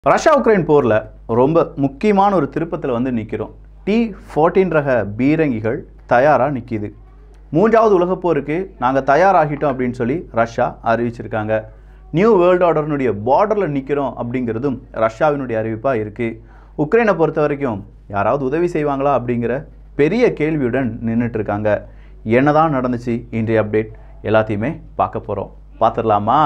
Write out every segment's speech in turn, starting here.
Russia Ukraine போரில் ரொம்ப முக்கியமான ஒரு திருப்பத்தில் வந்து நிற்கிறோம் டி ஃபோர்டீன் ரக பீரங்கிகள் தயாராக நிற்கிது மூன்றாவது உலகப் போருக்கு நாங்கள் தயாராகிட்டோம் அப்படின்னு சொல்லி ரஷ்யா அறிவிச்சிருக்காங்க நியூ வேர்ல்டு ஆர்டர்னுடைய பார்டரில் நிற்கிறோம் அப்படிங்கிறதும் ரஷ்யாவினுடைய அறிவிப்பாக இருக்குது உக்ரைனை பொறுத்த வரைக்கும் யாராவது உதவி செய்வாங்களா அப்படிங்கிற பெரிய கேள்வியுடன் நின்றுட்டு இருக்காங்க என்னதான் நடந்துச்சு இன்றைய அப்டேட் எல்லாத்தையுமே பார்க்க போகிறோம் பார்த்துடலாமா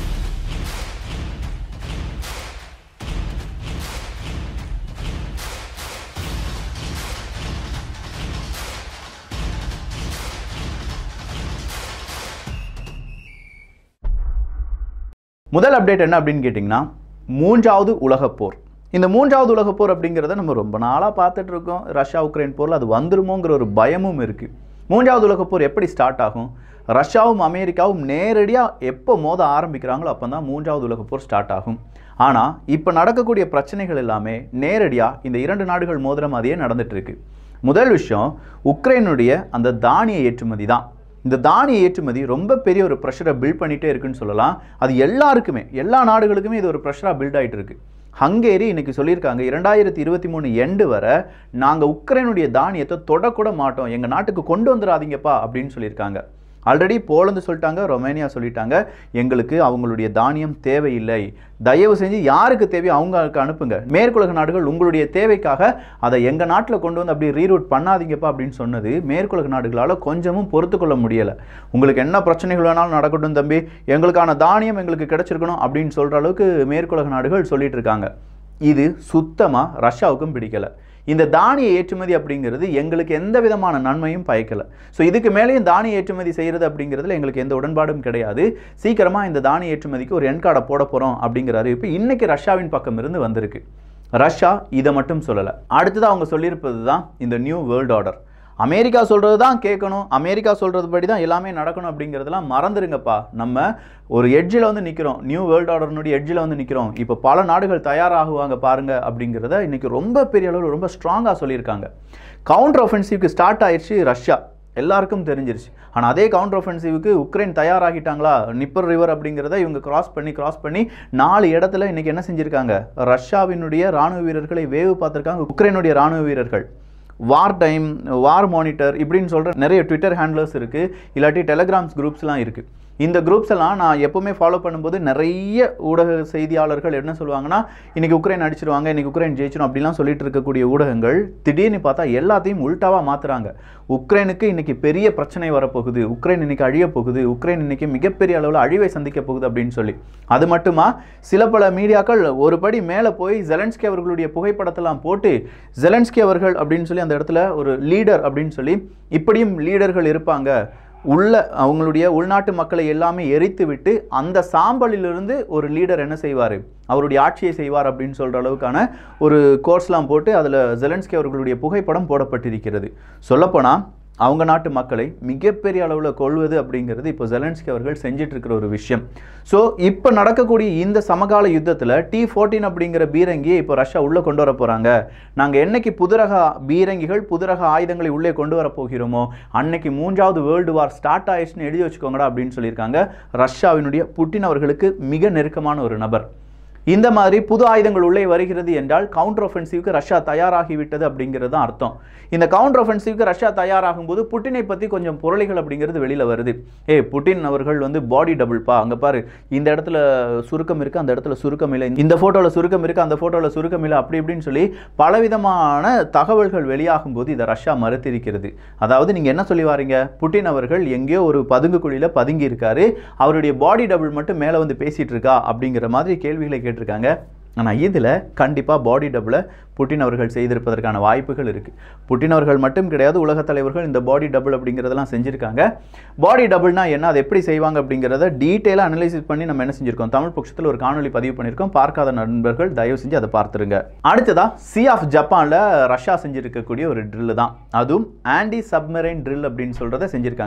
முதல் அப்டேட் என்ன அப்படின்னு கேட்டிங்கன்னா மூன்றாவது உலகப் போர் இந்த மூன்றாவது உலகப் போர் அப்படிங்கிறத நம்ம ரொம்ப நாளாக பார்த்துட்டு இருக்கோம் ரஷ்யா உக்ரைன் போரில் அது வந்துருமோங்கிற ஒரு பயமும் இருக்குது மூன்றாவது உலகப் போர் எப்படி ஸ்டார்ட் ஆகும் ரஷ்யாவும் அமெரிக்காவும் நேரடியாக எப்போ மோத ஆரம்பிக்கிறாங்களோ அப்போ தான் மூன்றாவது உலகப் போர் ஸ்டார்ட் ஆகும் ஆனால் இப்போ நடக்கக்கூடிய பிரச்சனைகள் எல்லாமே நேரடியாக இந்த இரண்டு நாடுகள் மோதிர மாதிரியே நடந்துட்டு இருக்கு முதல் விஷயம் உக்ரைனுடைய அந்த தானிய ஏற்றுமதி தான் இந்த தானிய ஏற்றுமதி ரொம்ப பெரிய ஒரு ப்ரெஷரை பில்ட் பண்ணிகிட்டே இருக்குன்னு சொல்லலாம் அது எல்லாருக்குமே எல்லா நாடுகளுக்குமே இது ஒரு ப்ரெஷராக பில்ட் ஆகிட்டு இருக்கு ஹங்கேரி இன்னைக்கு சொல்லியிருக்காங்க இரண்டாயிரத்தி இருபத்தி மூணு எண்டு வரை நாங்கள் உக்ரைனுடைய தானியத்தை தொடக்கூட மாட்டோம் எங்கள் நாட்டுக்கு கொண்டு வந்துடாதீங்கப்பா அப்படின்னு சொல்லியிருக்காங்க ஆல்ரெடி போலந்து சொல்லிட்டாங்க ரொமேனியா சொல்லிட்டாங்க எங்களுக்கு அவங்களுடைய தானியம் தேவையில்லை தயவு செஞ்சு யாருக்கு தேவையோ அவங்களுக்கு அனுப்புங்க மேற்குலக நாடுகள் உங்களுடைய தேவைக்காக அதை எங்கள் நாட்டில் கொண்டு வந்து அப்படி ரீரூட் பண்ணாதீங்கப்பா அப்படின்னு சொன்னது மேற்குலக நாடுகளால் கொஞ்சமும் பொறுத்து கொள்ள முடியலை உங்களுக்கு என்ன பிரச்சனைகள் வேணாலும் நடக்கட்டும் தம்பி எங்களுக்கான தானியம் எங்களுக்கு கிடைச்சிருக்கணும் அப்படின்னு சொல்கிற அளவுக்கு மேற்குலக நாடுகள் சொல்லிட்டு இருக்காங்க இது சுத்தமாக ரஷ்யாவுக்கும் பிடிக்கலை இந்த தானிய ஏற்றுமதி அப்படிங்கிறது எங்களுக்கு எந்த விதமான நன்மையும் பயக்கலை ஸோ இதுக்கு மேலேயும் தானிய ஏற்றுமதி செய்கிறது அப்படிங்கிறதுல எங்களுக்கு எந்த உடன்பாடும் கிடையாது சீக்கிரமாக இந்த தானிய ஏற்றுமதிக்கு ஒரு எண்கார்டை போட போகிறோம் அப்படிங்கிற அறிவிப்பு இன்னைக்கு ரஷ்யாவின் பக்கம் இருந்து வந்திருக்கு ரஷ்யா இதை மட்டும் சொல்லலை அடுத்தது அவங்க சொல்லியிருப்பது தான் இந்த நியூ வேர்ல்டு ஆர்டர் அமெரிக்கா சொல்கிறது தான் கேட்கணும் அமெரிக்கா சொல்கிறது படி தான் எல்லாமே நடக்கணும் அப்படிங்கிறதெல்லாம் மறந்துருங்கப்பா நம்ம ஒரு எட்ஜில் வந்து நிற்கிறோம் நியூ வேர்ல்டு ஆர்டர்னுடைய எட்ஜில் வந்து நிற்கிறோம் இப்போ பல நாடுகள் தயாராகுவாங்க பாருங்க அப்படிங்கிறத இன்றைக்கி ரொம்ப பெரிய அளவில் ரொம்ப ஸ்ட்ராங்காக சொல்லியிருக்காங்க கவுண்டர் ஒஃபென்சிவ்க்கு ஸ்டார்ட் ஆயிடுச்சு ரஷ்யா எல்லாருக்கும் தெரிஞ்சிருச்சு ஆனால் அதே கவுண்டர் ஒஃபென்சிவ்க்கு உக்ரைன் தயாராகிட்டாங்களா நிப்பர் ரிவர் அப்படிங்கிறத இவங்க கிராஸ் பண்ணி கிராஸ் பண்ணி நாலு இடத்துல இன்றைக்கி என்ன செஞ்சுருக்காங்க ரஷ்யாவினுடைய ராணுவ வீரர்களை வேவு பார்த்துருக்காங்க உக்ரைனுடைய ராணுவ வீரர்கள் வார் டைம் வார் மானிட்டர் இப்படின்னு சொல்கிற நிறைய ட்விட்டர் ஹேண்ட்லர்ஸ் இருக்குது இல்லாட்டி டெலகிராம்ஸ் குரூப்ஸ்லாம் இருக்குது இந்த குரூப்ஸ் எல்லாம் நான் எப்போவுமே ஃபாலோ பண்ணும்போது நிறைய ஊடக செய்தியாளர்கள் என்ன சொல்லுவாங்கன்னா இன்றைக்கி உக்ரைன் அடிச்சிருவாங்க இன்றைக்கி உக்ரைன் ஜெயிச்சிடும் அப்படிலாம் சொல்லிட்டு இருக்கக்கூடிய ஊடகங்கள் திடீர்னு பார்த்தா எல்லாத்தையும் உல்ட்டாவாக மாற்றுறாங்க உக்ரைனுக்கு இன்றைக்கி பெரிய பிரச்சனை வரப்போகுது உக்ரைன் இன்றைக்கி அழிய போகுது உக்ரைன் இன்றைக்கி மிகப்பெரிய அளவில் அழிவை சந்திக்க போகுது அப்படின்னு சொல்லி அது மட்டுமா சில பல மீடியாக்கள் ஒரு படி மேலே போய் ஜெலன்ஸ்கி அவர்களுடைய புகைப்படத்தெல்லாம் போட்டு ஜெலன்ஸ்கி அவர்கள் அப்படின்னு சொல்லி அந்த இடத்துல ஒரு லீடர் அப்படின்னு சொல்லி இப்படியும் லீடர்கள் இருப்பாங்க உள்ள அவங்களுடைய உள்நாட்டு மக்களை எல்லாமே எரித்து விட்டு அந்த சாம்பலிலிருந்து ஒரு லீடர் என்ன செய்வார் அவருடைய ஆட்சியை செய்வார் அப்படின்னு சொல்கிற அளவுக்கான ஒரு கோர்ஸ்லாம் போட்டு அதில் ஜெலன்ஸ்கி அவர்களுடைய புகைப்படம் போடப்பட்டிருக்கிறது சொல்லப்போனால் அவங்க நாட்டு மக்களை மிகப்பெரிய அளவில் கொள்வது அப்படிங்கிறது இப்போ ஜெலன்ஸ்கி அவர்கள் செஞ்சிட்டு இருக்கிற ஒரு விஷயம் ஸோ இப்போ நடக்கக்கூடிய இந்த சமகால யுத்தத்தில் டி ஃபோர்டீன் அப்படிங்கிற பீரங்கியை இப்போ ரஷ்யா உள்ளே கொண்டு வர போகிறாங்க நாங்கள் என்னைக்கு புதுரக பீரங்கிகள் புதுரக ஆயுதங்களை உள்ளே கொண்டு வர போகிறோமோ அன்னைக்கு மூன்றாவது வேர்ல்டு வார் ஸ்டார்ட் ஆயிடுச்சுன்னு எழுதி வச்சுக்கோங்கடா அப்படின்னு சொல்லியிருக்காங்க ரஷ்யாவினுடைய புட்டின் அவர்களுக்கு மிக நெருக்கமான ஒரு நபர் இந்த மாதிரி புது ஆயுதங்கள் உள்ளே வருகிறது என்றால் கவுண்டர் ஒஃபென்சிவ்க்கு ரஷ்யா தயாராகிவிட்டது அப்படிங்கிறது தான் அர்த்தம் இந்த கவுண்டர் ஒஃபென்சிவ்க்கு ரஷ்யா தயாராகும் போது புட்டினை பற்றி கொஞ்சம் புரளிகள் அப்படிங்கிறது வெளியில் வருது ஏ புட்டின் அவர்கள் வந்து பாடி டபுள்ப்பா அங்கே பாரு இந்த இடத்துல சுருக்கம் இருக்குது அந்த இடத்துல சுருக்கம் இல்லை இந்த ஃபோட்டோவில் சுருக்கம் இருக்குது அந்த ஃபோட்டோவில் சுருக்கம் இல்லை அப்படி இப்படின்னு சொல்லி பலவிதமான தகவல்கள் வெளியாகும் போது இதை ரஷ்யா மறுத்திருக்கிறது அதாவது நீங்கள் என்ன சொல்லி வாரீங்க புட்டின் அவர்கள் எங்கேயோ ஒரு பதுங்கு குழியில் பதுங்கி இருக்காரு அவருடைய பாடி டபுள் மட்டும் மேலே வந்து பேசிகிட்டு இருக்கா அப்படிங்கிற மாதிரி கேள்விகளை கேட்டிருக்காங்க ஆனால் இதில் கண்டிப்பாக பாடி டபுளை புட்டின் அவர்கள் செய்திருப்பதற்கான வாய்ப்புகள் இருக்குது புட்டின் அவர்கள் மட்டும் கிடையாது உலகத் தலைவர்கள் இந்த பாடி டபுள் அப்படிங்கிறதெல்லாம் செஞ்சுருக்காங்க பாடி டபுள்னா என்ன அதை எப்படி செய்வாங்க அப்படிங்கிறத டீட்டெயிலாக அனலைசிஸ் பண்ணி நம்ம என்ன செஞ்சுருக்கோம் தமிழ் பட்சத்தில் ஒரு காணொலி பதிவு பண்ணியிருக்கோம் பார்க்காத நண்பர்கள் தயவு செஞ்சு அதை பார்த்துருங்க அடுத்ததாக சி ஆஃப் ஜப்பானில் ரஷ்யா செஞ்சுருக்கக்கூடிய ஒரு ட்ரில்லு தான் அதுவும் ஆன்டி சப்மரைன் ட்ரில் அப்படின்னு சொல்கிறத செஞ்சுருக்காங்க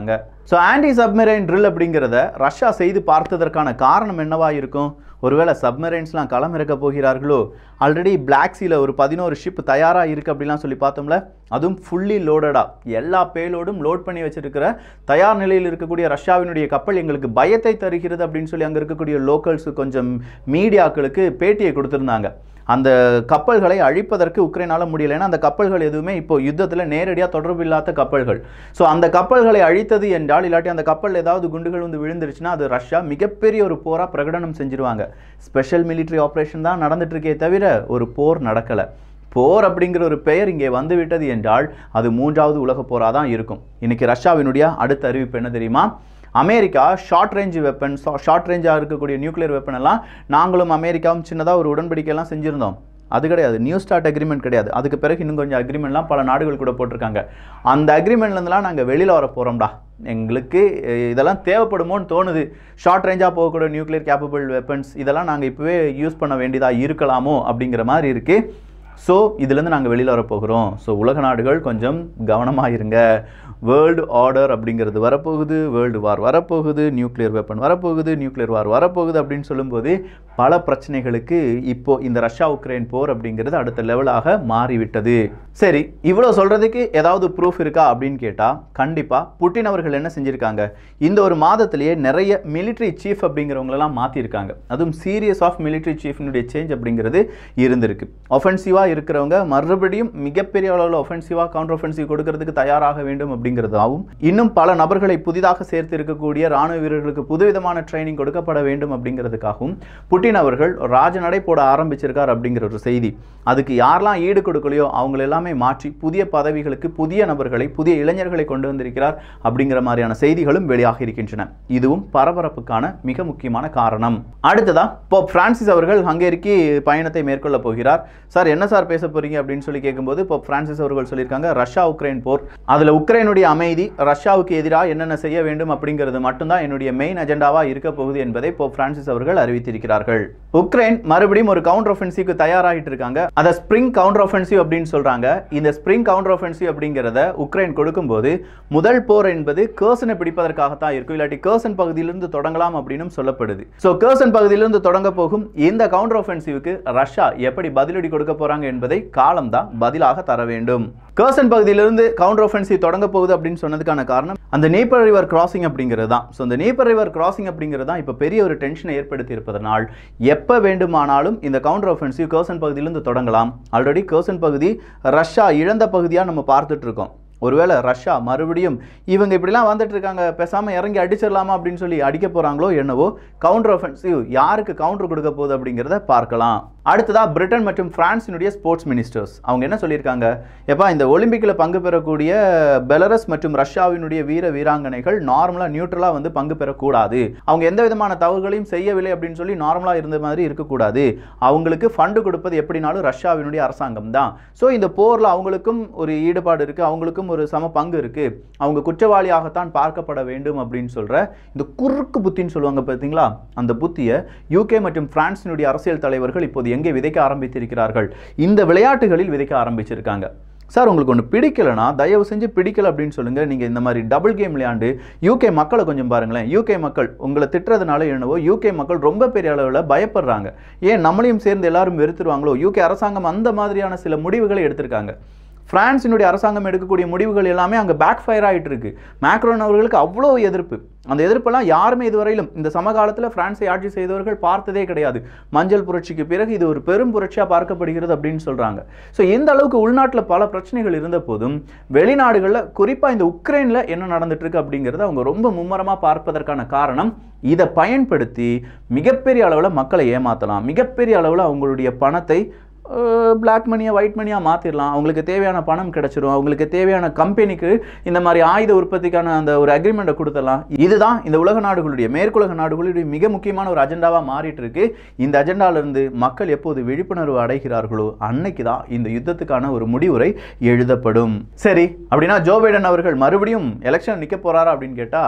ஸோ ஆன்டி சப்மெரைன் ட்ரில் அப்படிங்கிறத ரஷ்யா செய்து பார்த்ததற்கான காரணம் என்னவா இருக்கும் ஒருவேளை சப்மெரைன்ஸ்லாம் களமிறக்க போகிறார்களோ ஆல்ரெடி பிளாக் சீல ஒரு பதினோரு ஷிப் தயாராக இருக்குது அப்படிலாம் சொல்லி பார்த்தோம்ல அதுவும் ஃபுல்லி லோடடாக எல்லா பேலோடும் லோட் பண்ணி வச்சிருக்கிற தயார் நிலையில் இருக்கக்கூடிய ரஷ்யாவினுடைய கப்பல் எங்களுக்கு பயத்தை தருகிறது அப்படின்னு சொல்லி அங்கே இருக்கக்கூடிய லோக்கல்ஸ் கொஞ்சம் மீடியாக்களுக்கு பேட்டியை கொடுத்துருந்தாங்க அந்த கப்பல்களை அழிப்பதற்கு உக்ரைனால முடியல ஏன்னா அந்த கப்பல்கள் எதுவுமே இப்போ யுத்தத்தில் நேரடியாக தொடர்பு இல்லாத கப்பல்கள் ஸோ அந்த கப்பல்களை அழித்தது என்றால் இல்லாட்டி அந்த கப்பல் ஏதாவது குண்டுகள் வந்து விழுந்துருச்சுன்னா அது ரஷ்யா மிகப்பெரிய ஒரு போராக பிரகடனம் செஞ்சிருவாங்க ஸ்பெஷல் மிலிட்ரி ஆப்ரேஷன் தான் நடந்துட்டு இருக்கே தவிர ஒரு போர் நடக்கலை போர் அப்படிங்கிற ஒரு பெயர் இங்கே வந்து விட்டது என்றால் அது மூன்றாவது உலகப் போராக தான் இருக்கும் இன்னைக்கு ரஷ்யாவினுடைய அடுத்த அறிவிப்பு என்ன தெரியுமா America short range weapon short ரேஞ்சாக இருக்கக்கூடிய நியூக்ளியர் வெப்பன் எல்லாம் நாங்களும் அமெரிக்காவும் சின்னதாக ஒரு உடன்படிக்கையெல்லாம் செஞ்சுருந்தோம் அது கிடையாது நியூ ஸ்டார்ட் அக்ரிமெண்ட் கிடையாது அதுக்கு பிறகு இன்னும் கொஞ்சம் அக்ரிமெண்ட்லாம் பல நாடுகள் கூட போட்டிருக்காங்க அந்த அக்ரிமெண்ட்லேருந்துலாம் நாங்கள் வெளியில் வர போகிறோம்டா எங்களுக்கு அஹ், இதெல்லாம் தேவைப்படுமோன்னு தோணுது ஷார்ட் ரேஞ்சாக போகக்கூடிய நியூக்ளியர் கேப்பபிள் வெப்பன்ஸ் இதெல்லாம் நாங்கள் இப்போவே யூஸ் பண்ண வேண்டியதாக இருக்கலாமோ அப்படிங்கிற மாதிரி இருக்குது ஸோ இதுலேருந்து நாங்கள் வெளியில் வர போகிறோம் ஸோ உலக நாடுகள் கொஞ்சம் கவனமாக இருங்க வேர்ல்டு ஆர்டர் அப்படிங்கிறது வரப்போகுது வேர்ல்டு வார் வரப்போகுது நியூக்ளியர் வெப்பன் வரப்போகுது நியூக்ளியர் வார் வரப்போகுது அப்படின்னு சொல்லும்போது பல பிரச்சனைகளுக்கு இப்போ இந்த ரஷ்யா உக்ரைன் போர் அப்படிங்கிறது அடுத்த லெவலாக மாறிவிட்டது சரி இவ்வளோ சொல்கிறதுக்கு ஏதாவது ப்ரூஃப் இருக்கா அப்படின்னு கேட்டால் கண்டிப்பாக புட்டின் அவர்கள் என்ன செஞ்சுருக்காங்க இந்த ஒரு மாதத்திலேயே நிறைய மிலிட்ரி சீஃப் அப்படிங்கிறவங்களெல்லாம் மாற்றிருக்காங்க அதுவும் சீரியஸ் ஆஃப் மிலிட்ரி சீஃபினுடைய சேஞ்ச் அப்படிங்கிறது இருந்திருக்கு ஒஃபென்சிவாக இருக்கிறவங்க மறுபடியும் மிகப்பெரிய அளவில் ஒஃபென்சிவாக கவுண்டர் ஒஃபென்சிவ் கொடுக்கறதுக்கு தயாராக வேண்டும் அப்படிங்கிறதாகவும் இன்னும் பல நபர்களை புதிதாக சேர்த்து இருக்கக்கூடிய ராணுவ வீரர்களுக்கு புதுவிதமான ட்ரைனிங் கொடுக்கப்பட வேண்டும் அப்படிங்கிறதுக்காகவும் புட்டின் அவர்கள் ராஜநடை போட ஆரம்பிச்சிருக்கார் அப்படிங்கிற ஒரு செய்தி அதுக்கு யாரெல்லாம் ஈடு கொடுக்கலையோ அவங்கள எல்லாமே மாற்றி புதிய பதவிகளுக்கு புதிய நபர்களை புதிய இளைஞர்களை கொண்டு வந்திருக்கிறார் அப்படிங்கிற மாதிரியான செய்திகளும் வெளியாக இருக்கின்றன இதுவும் பரபரப்புக்கான மிக முக்கியமான காரணம் அடுத்ததா போப் பிரான்சிஸ் அவர்கள் ஹங்கேரிக்கு பயணத்தை மேற்கொள்ள போகிறார் சார் என்ன சார் பேச போறீங்க அப்படின்னு சொல்லி கேட்கும்போது போப் பிரான்சிஸ் அவர்கள் சொல்லியிருக்காங்க ரஷ்யா உக்ரைன் போர் அதுல உக்ரைனுடைய அமைதி ரஷ்யாவுக்கு எதிராக என்னென்ன செய்ய வேண்டும் அப்படிங்கிறது மட்டும்தான் என்னுடைய மெயின் அஜெண்டாவா இருக்க போகுது என்பதை போப் பிரான்சிஸ் அவர்கள் அறிவித்திருக்கிறார்கள் உக்ரைன் மறுபடியும் ஒரு கவுண்டர் ஒஃபென்சிவ்க்கு தயாராகிட்டு இருக்காங்க அதை ஸ்ப்ரிங் கவுண்டர் ஒஃபென்சிவ் அப்படின்னு சொல்றாங்க இந்த ஸ்ப்ரிங் கவுண்டர் ஒஃபென்சிவ் அப்படிங்கிறத உக்ரைன் கொடுக்கும்போது முதல் போர் என்பது கேர்சனை பிடிப்பதற்காகத்தான் இருக்கும் இல்லாட்டி கேர்சன் பகுதியிலிருந்து தொடங்கலாம் அப்படின்னு சொல்லப்படுது ஸோ கேர்சன் பகுதியிலிருந்து தொடங்க போகும் இந்த கவுண்டர் ஒஃபென்சிவ்க்கு ரஷ்யா எப்படி பதிலடி கொடுக்க போறாங்க என்பதை காலம் தான் பதிலாக தர வேண்டும் கேர்சன் பகுதியிலிருந்து கவுண்டர் ஒஃபென்சிவ் தொடங்க போகுது அப்படின்னு சொன்னதுக்கான காரணம் அந்த நேப்பர் ரிவர் கிராசிங் அப்படிங்கிறது தான் ஸோ அந்த நேப்பர் ரிவர் கிராசிங் அப்படிங்கிறது தான் இப்போ பெரிய ஒரு டென்ஷனை ஏற்படுத்தி இருப்பதனால் எப்போ வேண்டுமானாலும் இந்த கவுண்டர் ஒஃபென்சிவ் கேர்சன் பகுதியிலிருந்து தொடங்கலாம் ஆல்ரெடி கேர்சன் பகுதி ரஷ்யா இழந்த பகுதியாக நம்ம பார்த்துட்டு இருக்கோம் ஒருவேளை ரஷ்யா மறுபடியும் இவங்க இப்படிலாம் வந்துட்டு இருக்காங்க பேசாமல் இறங்கி அடிச்சிடலாமா அப்படின்னு சொல்லி அடிக்க போகிறாங்களோ என்னவோ கவுண்டர் ஒஃபென்சிவ் யாருக்கு கவுண்டர் கொடுக்க போகுது அப்படிங்கிறத பார்க்கலாம் அடுத்ததா பிரிட்டன் மற்றும் பிரான்சினுடைய ஸ்போர்ட்ஸ் மினிஸ்டர்ஸ் அவங்க என்ன சொல்லியிருக்காங்க எப்பா இந்த ஒலிம்பிக்கில் பங்கு பெறக்கூடிய பெலரஸ் மற்றும் ரஷ்யாவினுடைய வீர வீராங்கனைகள் நார்மலாக நியூட்ரலாக வந்து பங்கு பெறக்கூடாது அவங்க எந்த விதமான தவறுகளையும் செய்யவில்லை அப்படின்னு சொல்லி நார்மலாக இருந்த மாதிரி இருக்கக்கூடாது அவங்களுக்கு ஃபண்டு கொடுப்பது எப்படினாலும் ரஷ்யாவினுடைய அரசாங்கம் தான் ஸோ இந்த போரில் அவங்களுக்கும் ஒரு ஈடுபாடு இருக்குது அவங்களுக்கும் ஒரு சம பங்கு இருக்குது அவங்க குற்றவாளியாகத்தான் பார்க்கப்பட வேண்டும் அப்படின்னு சொல்கிற இந்த குறுக்கு புத்தின்னு சொல்லுவாங்க பார்த்தீங்களா அந்த புத்தியை யூகே மற்றும் பிரான்சினுடைய அரசியல் தலைவர்கள் இப்போது எங்கே விதைக்க ஆரம்பித்திருக்கிறார்கள் இந்த விளையாட்டுகளில் விதைக்க ஆரம்பிச்சிருக்காங்க சார் உங்களுக்கு ஒன்று பிடிக்கலனா தயவு செஞ்சு பிடிக்கல அப்படின்னு சொல்லுங்கள் நீங்கள் இந்த மாதிரி டபுள் கேம் விளையாண்டு யூகே மக்களை கொஞ்சம் பாருங்களேன் யூகே மக்கள் உங்களை திட்டுறதுனால என்னவோ யூகே மக்கள் ரொம்ப பெரிய அளவில் பயப்படுறாங்க ஏன் நம்மளையும் சேர்ந்து எல்லாரும் வெறுத்துருவாங்களோ யூகே அரசாங்கம் அந்த மாதிரியான சில முடிவுகளை எடுத்திருக்காங்க பிரான்சினுடைய அரசாங்கம் எடுக்கக்கூடிய முடிவுகள் எல்லாமே அங்கே பேக் ஃபயர் ஆகிட்டு இருக்கு மேக்ரோன் அவர்களுக்கு அவ்வளோ எதிர்ப்பு அந்த எதிர்ப்பெல்லாம் யாருமே இதுவரையிலும் இந்த சமகாலத்தில் பிரான்ஸை ஆட்சி செய்தவர்கள் பார்த்ததே கிடையாது மஞ்சள் புரட்சிக்கு பிறகு இது ஒரு பெரும் புரட்சியாக பார்க்கப்படுகிறது அப்படின்னு சொல்கிறாங்க ஸோ இந்த அளவுக்கு உள்நாட்டில் பல பிரச்சனைகள் இருந்த போதும் வெளிநாடுகளில் குறிப்பாக இந்த உக்ரைனில் என்ன நடந்துட்டு இருக்கு அப்படிங்கிறத அவங்க ரொம்ப மும்மரமாக பார்ப்பதற்கான காரணம் இதை பயன்படுத்தி மிகப்பெரிய அளவில் மக்களை ஏமாற்றலாம் மிகப்பெரிய அளவில் அவங்களுடைய பணத்தை பிளாக் மணியாக ஒயிட் மணியாக மாற்றிடலாம் அவங்களுக்கு தேவையான பணம் கிடைச்சிரும் அவங்களுக்கு தேவையான கம்பெனிக்கு இந்த மாதிரி ஆயுத உற்பத்திக்கான அந்த ஒரு அக்ரிமெண்ட்டை கொடுத்துடலாம் இதுதான் இந்த உலக நாடுகளுடைய மேற்குலக நாடுகளுடைய மிக முக்கியமான ஒரு அஜெண்டாவாக மாறிட்டு இருக்கு இந்த அஜெண்டாவிலிருந்து மக்கள் எப்போது விழிப்புணர்வு அடைகிறார்களோ அன்னைக்கு தான் இந்த யுத்தத்துக்கான ஒரு முடிவுரை எழுதப்படும் சரி அப்படின்னா ஜோ பைடன் அவர்கள் மறுபடியும் எலெக்ஷன் நிற்க போறாரா அப்படின்னு கேட்டால்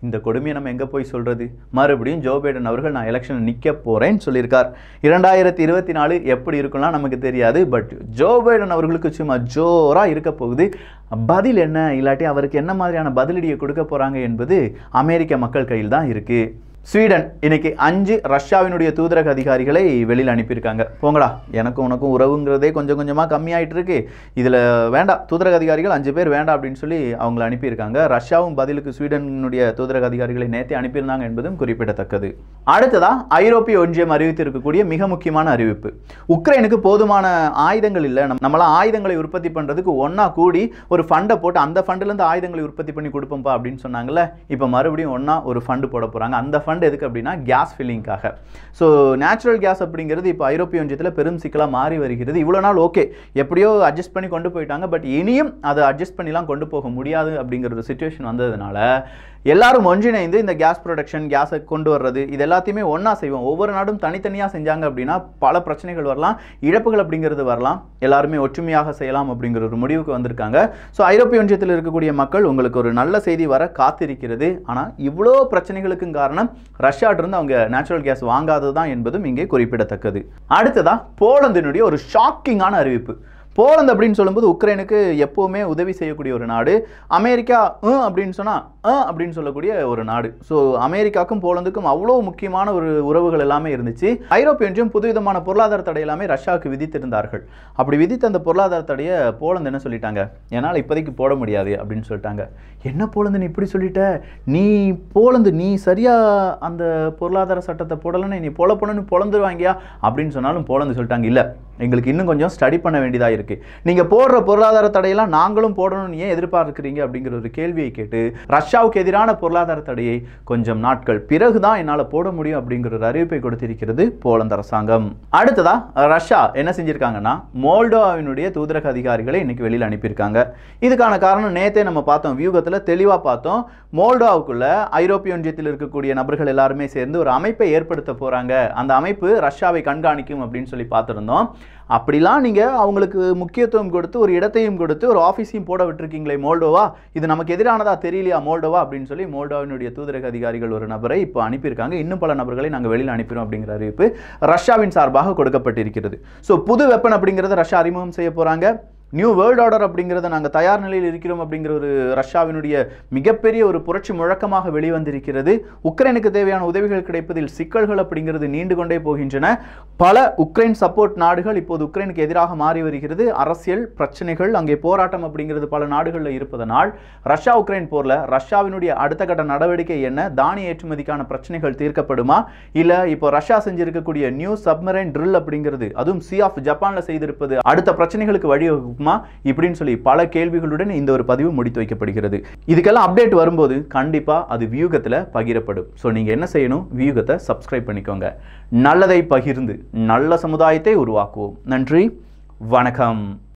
இந்த கொடுமையை நம்ம எங்கே போய் சொல்கிறது மறுபடியும் ஜோ பைடன் அவர்கள் நான் எலெக்ஷன் நிற்க போகிறேன்னு சொல்லியிருக்கார் இரண்டாயிரத்தி இருபத்தி நாலு எப்படி இருக்கும்லாம் நமக்கு தெரியாது பட் ஜோ பைடன் அவர்களுக்கு சும்மா ஜோராக இருக்க போகுது பதில் என்ன இல்லாட்டி அவருக்கு என்ன மாதிரியான பதிலடியை கொடுக்க போகிறாங்க என்பது அமெரிக்க மக்கள் கையில் தான் இருக்குது ஸ்வீடன் இன்னைக்கு அஞ்சு ரஷ்யாவினுடைய தூதரக அதிகாரிகளை வெளியில் அனுப்பியிருக்காங்க போங்கடா எனக்கும் உனக்கும் உறவுங்கிறதே கொஞ்சம் கொஞ்சமாக கம்மியாயிட்டு இருக்கு இதில் வேண்டாம் தூதரக அதிகாரிகள் அஞ்சு பேர் வேண்டாம் அப்படின்னு சொல்லி அவங்கள அனுப்பியிருக்காங்க ரஷ்யாவும் பதிலுக்கு ஸ்வீடனுடைய தூதரக அதிகாரிகளை நேற்றே அனுப்பியிருந்தாங்க என்பதும் குறிப்பிடத்தக்கது அடுத்ததா ஐரோப்பிய ஒன்றியம் அறிவித்திருக்கக்கூடிய மிக முக்கியமான அறிவிப்பு உக்ரைனுக்கு போதுமான ஆயுதங்கள் இல்லை நம்ம நம்மளாம் ஆயுதங்களை உற்பத்தி பண்ணுறதுக்கு ஒன்றா கூடி ஒரு ஃபண்டை போட்டு அந்த ஃபண்டுலேருந்து ஆயுதங்களை உற்பத்தி பண்ணி கொடுப்போம்ப்பா அப்படின்னு சொன்னாங்கல்ல இப்போ மறுபடியும் ஒன்றா ஒரு ஃபண்டு போட போகிறாங்க அந்த ஃபண்ட் எதுக்கு அப்படின்னா கேஸ் ஃபில்லிங்காக ஸோ நேச்சுரல் கேஸ் அப்படிங்கிறது இப்போ ஐரோப்பிய ஒன்றியத்தில் பெரும் சிக்கலாக மாறி வருகிறது இவ்வளோ நாள் ஓகே எப்படியோ அட்ஜஸ்ட் பண்ணி கொண்டு போயிட்டாங்க பட் இனியும் அதை அட்ஜஸ்ட் பண்ணிலாம் கொண்டு போக முடியாது அப்படிங்கிற ஒரு சுச்சுவேஷன் வந்ததுனால எல்லாரும் ஒன்றிணைந்து இந்த கேஸ் ப்ரொடக்ஷன் கேஸை கொண்டு வர்றது இது எல்லாத்தையுமே ஒன்றா செய்வோம் ஒவ்வொரு நாடும் தனித்தனியாக செஞ்சாங்க அப்படின்னா பல பிரச்சனைகள் வரலாம் இழப்புகள் அப்படிங்கிறது வரலாம் எல்லாருமே ஒற்றுமையாக செய்யலாம் அப்படிங்கிற ஒரு முடிவுக்கு வந்திருக்காங்க ஸோ ஐரோப்பிய ஒன்றியத்தில் இருக்கக்கூடிய மக்கள் உங்களுக்கு ஒரு நல்ல செய்தி வர காத்திருக்கிறது ஆனால் இவ்வளோ பிரச்சனைகளுக்கும் காரணம் ரஷ்யாட்டிருந்து அவங்க நேச்சுரல் கேஸ் வாங்காதது தான் என்பதும் இங்கே குறிப்பிடத்தக்கது அடுத்ததா போலந்தினுடைய ஒரு ஷாக்கிங்கான அறிவிப்பு போலந்து அப்படின்னு சொல்லும்போது உக்ரைனுக்கு எப்போவுமே உதவி செய்யக்கூடிய ஒரு நாடு அமெரிக்கா "ம்" அப்படின்னு சொன்னால் "அ" அப்படின்னு சொல்லக்கூடிய ஒரு நாடு ஸோ அமெரிக்காவுக்கும் போலந்துக்கும் அவ்வளோ முக்கியமான ஒரு உறவுகள் எல்லாமே இருந்துச்சு ஐரோப்பிய ஒன்றியம் புதுவிதமான பொருளாதார தடை எல்லாமே ரஷ்யாவுக்கு விதித்திருந்தார்கள் அப்படி விதித்த அந்த பொருளாதார தடையை போலந்து என்ன சொல்லிட்டாங்க என்னால் இப்போதைக்கு போட முடியாது அப்படின்னு சொல்லிட்டாங்க என்ன போலந்து நீ இப்படி சொல்லிட்ட நீ போலந்து நீ சரியா அந்த பொருளாதார சட்டத்தை போடலைன்னு நீ போல போனன்னு பொழந்துருவாங்கயா அப்படின்னு சொன்னாலும் போலந்து சொல்லிட்டாங்க இல்லை எங்களுக்கு இன்னும் கொஞ்சம் ஸ்டடி பண்ண வேண்டியதாக இருக்கு நீங்க போடுற பொருளாதார தடையெல்லாம் நாங்களும் போடணும்னு ஏன் எதிர்பார்க்கிறீங்க அப்படிங்கிற ஒரு கேள்வியை கேட்டு ரஷ்யாவுக்கு எதிரான பொருளாதார தடையை கொஞ்சம் நாட்கள் பிறகுதான் என்னால் போட முடியும் அப்படிங்கிற ஒரு அறிவிப்பை கொடுத்திருக்கிறது போலந்து அரசாங்கம் அடுத்ததா ரஷ்யா என்ன செஞ்சிருக்காங்கன்னா மோல்டோவாவினுடைய தூதரக அதிகாரிகளை இன்னைக்கு வெளியில் அனுப்பியிருக்காங்க இதுக்கான காரணம் நேத்தே நம்ம பார்த்தோம் வியூகத்தில் தெளிவாக பார்த்தோம் மோல்டோவுக்குள்ள ஐரோப்பிய ஒன்றியத்தில் இருக்கக்கூடிய நபர்கள் எல்லாருமே சேர்ந்து ஒரு அமைப்பை ஏற்படுத்த போறாங்க அந்த அமைப்பு ரஷ்யாவை கண்காணிக்கும் அப்படின்னு சொல்லி பார்த்துருந்தோம் அப்படிலாம் நீங்கள் அவங்களுக்கு முக்கியத்துவம் கொடுத்து ஒரு இடத்தையும் கொடுத்து ஒரு ஆஃபீஸையும் போட விட்டுருக்கீங்களே மோல்டோவா இது நமக்கு எதிரானதா தெரியலையா மோல்டோவா அப்படின்னு சொல்லி மோல்டோவினுடைய தூதரக அதிகாரிகள் ஒரு நபரை இப்போ அனுப்பியிருக்காங்க இன்னும் பல நபர்களை நாங்கள் வெளியில் அனுப்பினோம் அப்படிங்கிற அறிவிப்பு ரஷ்யாவின் சார்பாக கொடுக்கப்பட்டிருக்கிறது ஸோ புது வெப்பன் அப்படிங்கிறத ரஷ்யா அறிமுகம் செய்ய போகிறாங்க நியூ வேர்ல்ட் ஆர்டர் அப்படிங்கிறத நாங்கள் தயார் நிலையில் இருக்கிறோம் அப்படிங்கிற ஒரு ரஷ்யாவினுடைய மிகப்பெரிய ஒரு புரட்சி முழக்கமாக வெளிவந்திருக்கிறது உக்ரைனுக்கு தேவையான உதவிகள் கிடைப்பதில் சிக்கல்கள் அப்படிங்கிறது நீண்டு கொண்டே போகின்றன பல உக்ரைன் சப்போர்ட் நாடுகள் இப்போது உக்ரைனுக்கு எதிராக மாறி வருகிறது அரசியல் பிரச்சனைகள் அங்கே போராட்டம் அப்படிங்கிறது பல நாடுகளில் இருப்பதனால் ரஷ்யா உக்ரைன் போரில் ரஷ்யாவினுடைய அடுத்த கட்ட நடவடிக்கை என்ன தானிய ஏற்றுமதிக்கான பிரச்சனைகள் தீர்க்கப்படுமா இல்லை இப்போ ரஷ்யா செஞ்சிருக்கக்கூடிய நியூ சப்மரைன் ட்ரில் அப்படிங்கிறது அதுவும் சி ஆஃப் ஜப்பானில் செய்திருப்பது அடுத்த பிரச்சனைகளுக்கு வழிவகுக்குமா இப்படின்னு சொல்லி பல கேள்விகளுடன் இந்த ஒரு பதிவு முடித்து வைக்கப்படுகிறது இதுக்கெல்லாம் அப்டேட் வரும்போது கண்டிப்பாக அது வியூகத்தில் பகிரப்படும் ஸோ நீங்கள் என்ன செய்யணும் வியூகத்தை சப்ஸ்கிரைப் பண்ணிக்கோங்க நல்லதை பகிர்ந்து நல்ல சமுதாயத்தை உருவாக்குவோம் நன்றி வணக்கம்